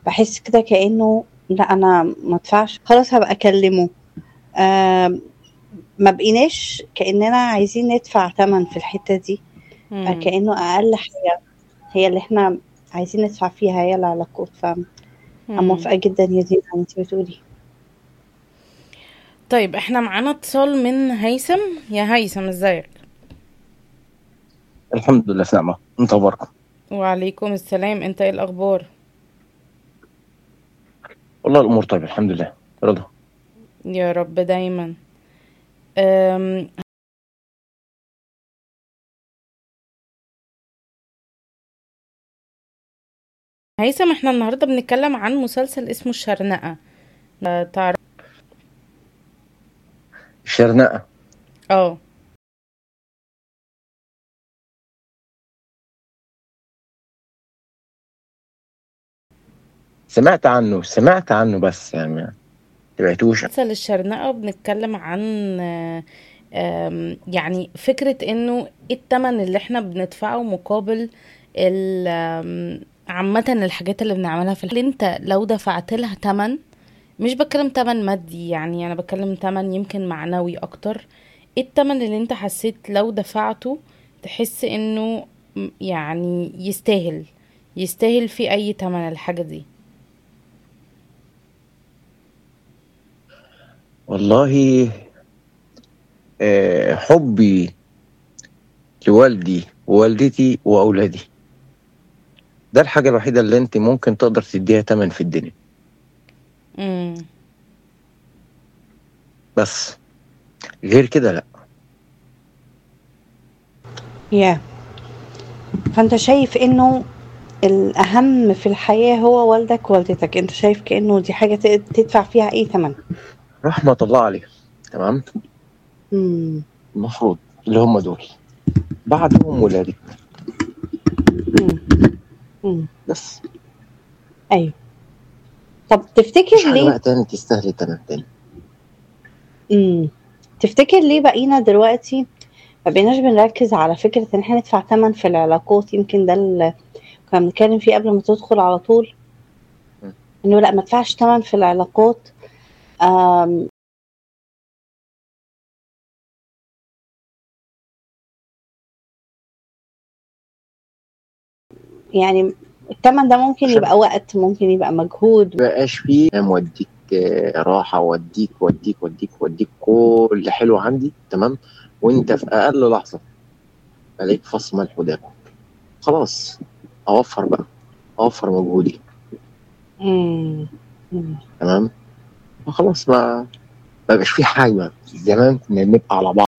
باحس كده كأنه لأ أنا ما ادفعش خلاص هابقى أكلمه آمم ما بقيناش كأننا عايزين ندفع تَمَن في الحتّة دي آآ إمم. كأنه أقل حاجة هي اللي إحنا عايزين ندفع فيها هي العلاقات ف أنا إمم. موافقة جدًا يا دينا على اللي أنتِ بتقوليه. طيب إحنا معانا اتصال من هيثم، يا هيثم إزيك؟ الحمد لله في نعمة، أنت أخباركم؟ وعليكم السلام، أنت إيه الأخبار؟ والله الأمور طيبة الحمد لله، رضا. يا رب دايمًا. آمم هيثم إحنا النهارده بنتكلم عن مسلسل اسمه الشرنقة، آآ تعر الشرنقة. آه. سمعت عنه، سمعت عنه بس يعني ما تابعتوش. مسلسل الشرنقة بنتكلم عن آمم يعني فكرة إنه إيه التَمَن اللي إحنا بندفعه مقابل ال آمم عامةً الحاجات اللي بنعملها في الح اللي أنت لو دفعت لها تَمَن مش باتكلم تَمَن مادي يعني أنا باتكلم تَمَن يمكن معنوي أكتر، إيه التَمَن اللي أنت حسيت لو دفعته تحس إنه م يعني يستاهل، يستاهل فيه أي تَمَن الحاجة دي؟ والله آآ حُبّي لوالدي ووالدتي وأولادي. ده الحاجة الوحيدة اللي أنتِ ممكن تقدر تدّيها تَمَن في الدنيا. إمم. بس، غير كده لأ. ياه! فأنت شايف إنه الأهم في الحياة هو والدك ووالدتك، أنت شايف كأنه دي حاجة ت تدفع فيها أي تَمَن. رحمة الله عليهم، تمام؟ إمم. المفروض اللي هم دول. بعدهم ولادك. إمم. إمم. بس. أيوه. طب مفيش تفتكر حاجة ليه بقى تاني تستاهل التَمَن تاني. إمم. تفتكر ليه بقينا دلوقتي ما بقيناش بنركّز على فكرة إن إحنا ندفع تَمَن في العلاقات، يمكن ده ال كنا بنتكلم فيه قبل ما تدخل على طول، إمم. إنه لأ ما ادفعش تَمَن في العلاقات آمم يعني التَمَن ده ممكن عشان يبقى وقت، ممكن يبقى مجهود. ما يبقاش في مودّيك راحة، وأودّيك، وأدّيك، وأدّيك، وأدّيك كل حلو عندي تمام، وأنت في أقل لحظة ألاقيك فَص ملح وداب. خلاص أوفّر بقى، أوفّر مجهودي. إمم. إمم. تمام؟ فخلاص ما ما يبقاش في حاجة، زمان كنا بنبقى على بعض.